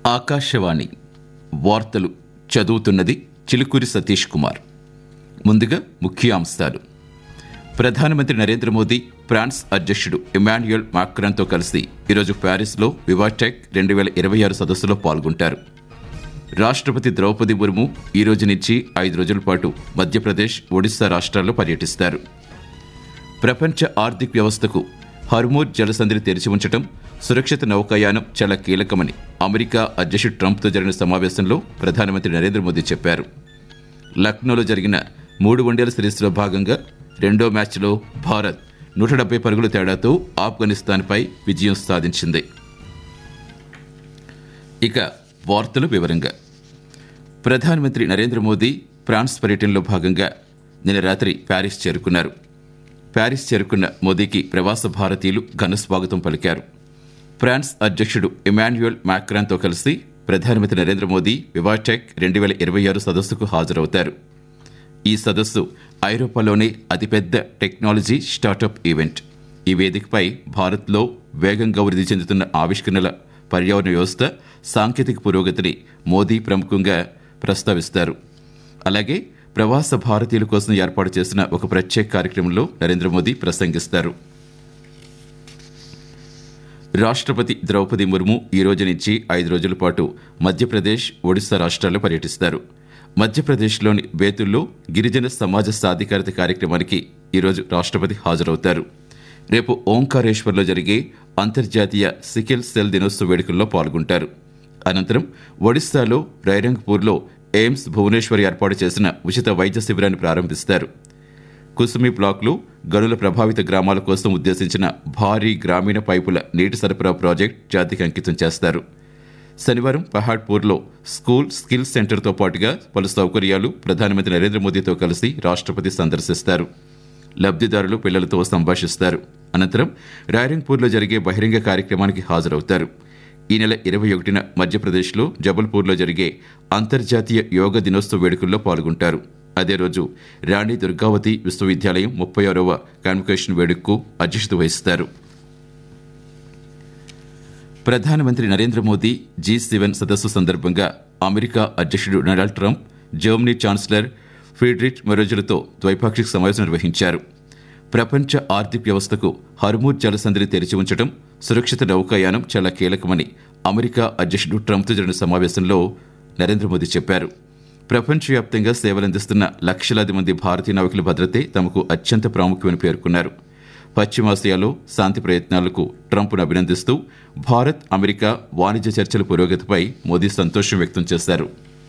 ఆకాశవాణి వార్తలు చదువుతున్నది చిలుకూరి సతీష్ కుమార్ ముందుగా ముఖ్యాంశాలు ప్రధానమంత్రి నరేంద్ర మోదీ ఫ్రాన్స్ అధ్యక్షుడు ఇమాన్యుయల్ మాక్రాన్తో కలిసి ఈరోజు ప్యారిస్లో వివాటెక్ రెండు వేల ఇరవై ఆరు సదస్సులో పాల్గొంటారు రాష్ట్రపతి ద్రౌపది ముర్ము ఈ రోజు నుంచి ఐదు రోజుల పాటు మధ్యప్రదేశ్ ఒడిశా రాష్ట్రాల్లో పర్యటిస్తారు ప్రపంచ ఆర్థిక వ్యవస్థకు హర్మూర్ జలసంధిని తెరిచి ఉంచడం సురక్షిత నౌకాయానం చాలా కీలకమని అమెరికా అధ్యక్షుడు ట్రంప్తో జరిగిన సమావేశంలో ప్రధానమంత్రి నరేంద్ర మోదీ చెప్పారు లక్నోలో జరిగిన మూడు వన్డేల సిరీస్లో భాగంగా రెండో మ్యాచ్లో భారత్ నూట డెబ్బై పరుగుల తేడాతో ఆఫ్ఘనిస్తాన్పై విజయం సాధించింది ఇక వార్తల వివరంగా ప్రధానమంత్రి నరేంద్ర మోదీ ఫ్రాన్స్ పర్యటనలో భాగంగా నిన్న రాత్రి ప్యారిస్ చేరుకున్నారు ప్యారిస్ చేరుకున్న మోదీకి ప్రవాస భారతీయులు ఘన స్వాగతం పలికారు ఫ్రాన్స్ అధ్యక్షుడు ఇమాన్యుయల్ మాక్రాన్తో కలిసి ప్రధానమంత్రి నరేంద్ర మోదీ వివాటెక్ రెండు వేల ఇరవై ఆరు సదస్సుకు హాజరవుతారు ఈ సదస్సు ఐరోపాలోనే అతిపెద్ద టెక్నాలజీ స్టార్టప్ ఈవెంట్ ఈ వేదికపై భారత్లో వేగంగా వృద్ధి చెందుతున్న ఆవిష్కరణల పర్యావరణ వ్యవస్థ సాంకేతిక పురోగతిని మోదీ ప్రముఖంగా ప్రస్తావిస్తారు అలాగే ప్రవాస భారతీయుల కోసం ఏర్పాటు చేసిన ఒక ప్రత్యేక కార్యక్రమంలో నరేంద్ర మోదీ ప్రసంగిస్తారు రాష్ట్రపతి ద్రౌపది ముర్ము ఈ రోజు నుంచి ఐదు రోజుల పాటు మధ్యప్రదేశ్ ఒడిశా రాష్ట్రాల్లో పర్యటిస్తారు మధ్యప్రదేశ్లోని బేతుల్లో గిరిజన సమాజ సాధికారత కార్యక్రమానికి ఈరోజు రాష్ట్రపతి హాజరవుతారు రేపు ఓంకారేశ్వర్లో జరిగే అంతర్జాతీయ సికిల్ సెల్ దినోత్సవ వేడుకల్లో పాల్గొంటారు అనంతరం ఒడిశాలో రైరంగ్పూర్లో ఎయిమ్స్ భువనేశ్వర్ ఏర్పాటు చేసిన ఉచిత వైద్య శిబిరాన్ని ప్రారంభిస్తారు కుసుమి బ్లాక్లో గనుల ప్రభావిత గ్రామాల కోసం ఉద్దేశించిన భారీ గ్రామీణ పైపుల నీటి సరఫరా ప్రాజెక్ట్ జాతికి అంకితం చేస్తారు శనివారం పహాడ్పూర్లో స్కూల్ స్కిల్ సెంటర్తో పాటుగా పలు సౌకర్యాలు ప్రధానమంత్రి నరేంద్ర మోదీతో కలిసి రాష్ట్రపతి సందర్శిస్తారు లబ్ధిదారులు పిల్లలతో సంభాషిస్తారు అనంతరం రాయరంగ్పూర్లో జరిగే బహిరంగ కార్యక్రమానికి హాజరవుతారు ఈ నెల ఇరవై ఒకటిన మధ్యప్రదేశ్లో జబల్పూర్లో జరిగే అంతర్జాతీయ యోగ దినోత్సవ వేడుకల్లో పాల్గొంటారు అదే రోజు రాణి దుర్గావతి విశ్వవిద్యాలయం ముప్పై ఆరవ కాన్వకేషన్ వేడుకకు అధ్యక్షత వహిస్తారు ప్రధానమంత్రి నరేంద్ర మోదీ జీ సెవెన్ సదస్సు సందర్భంగా అమెరికా అధ్యక్షుడు Donald Trump Germany chancellor Friedrich మెరోజులతో ద్వైపాక్షిక సమావేశం నిర్వహించారు ప్రపంచ ఆర్థిక వ్యవస్థకు హర్మూర్ జలసంధిని తెరిచి ఉంచడం సురక్షిత నౌకాయానం చాలా కీలకమని అమెరికా అధ్యక్షుడు ట్రంప్తో జరిగిన సమావేశంలో నరేంద్ర మోదీ చెప్పారు ప్రపంచవ్యాప్తంగా సేవలందిస్తున్న లక్షలాది మంది భారతీయ నావికుల భద్రతే తమకు అత్యంత ప్రాముఖ్యమని పేర్కొన్నారు పశ్చిమాసియాలో శాంతి ప్రయత్నాలకు ట్రంప్ను అభినందిస్తూ భారత్ అమెరికా వాణిజ్య చర్చల పురోగతిపై మోదీ సంతోషం వ్యక్తం చేశారు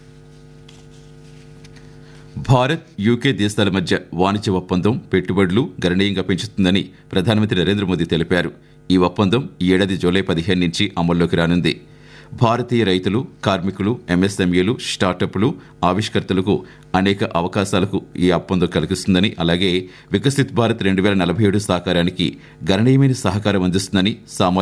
భారత్ యూకే దేశాల మధ్య వాణిజ్య ఒప్పందం పెట్టుబడులు గణనీయంగా పెంచుతుందని ప్రధానమంత్రి నరేంద్ర మోదీ తెలిపారు ఈ ఒప్పందం ఈ ఏడాది జూలై పదిహేను నుంచి అమల్లోకి రానుంది భారతీయ రైతులు కార్మికులు ఎంఎస్ఎంఈలు స్టార్టప్లు ఆవిష్కర్తలకు అనేక అవకాశాలకు ఈ ఒప్పందం కలిగిస్తుందని అలాగే వికసిత్ భారత్ రెండు వేల నలభై ఏడు సాకారానికి గణనీయమైన సహకారం అందిస్తుందని సామాజిక